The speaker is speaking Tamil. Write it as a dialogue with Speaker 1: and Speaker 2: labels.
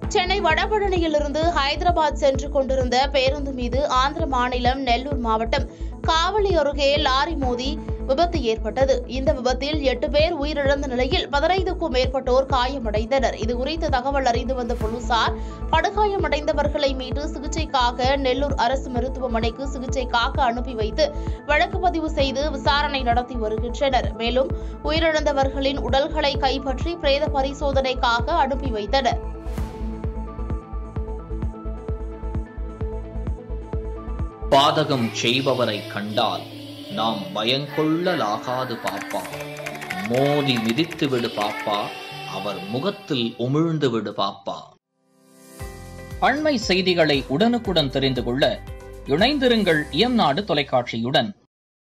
Speaker 1: சென்னை வடபழனியிலிருந்து ஹைதராபாத் சென்று கொண்டிருந்த பேருந்து மீது ஆந்திர மாநிலம் நெல்லூர் மாவட்டம் காவலி அருகே லாரி மோதி விபத்து ஏற்பட்டது இந்த விபத்தில் எட்டு பேர் உயிரிழந்த நிலையில் பதினைந்துக்கும் மேற்பட்டோர் காயமடைந்தனர் இதுகுறித்து தகவல் அறிந்து வந்த போலீசார் படுகாயமடைந்தவர்களை மீட்டு சிகிச்சைக்காக நெல்லூர் அரசு மருத்துவமனைக்கு சிகிச்சைக்காக அனுப்பி வைத்து வழக்கு பதிவு செய்து விசாரணை நடத்தி வருகின்றனர் மேலும் உயிரிழந்தவர்களின் உடல்களை கைப்பற்றி பிரேத பரிசோதனைக்காக அனுப்பி வைத்தனர்
Speaker 2: பாதகம் செய்பவரை கண்டால் நாம் பயங்கொள்ளலாகாது பாப்பா மோதி மிதித்து விடு பாப்பா அவர் முகத்தில் உமிழ்ந்து விடு பாப்பா அண்மை செய்திகளை உடனுக்குடன் தெரிந்து கொள்ள இணைந்திருங்கள் இயம்நாடு தொலைக்காட்சியுடன்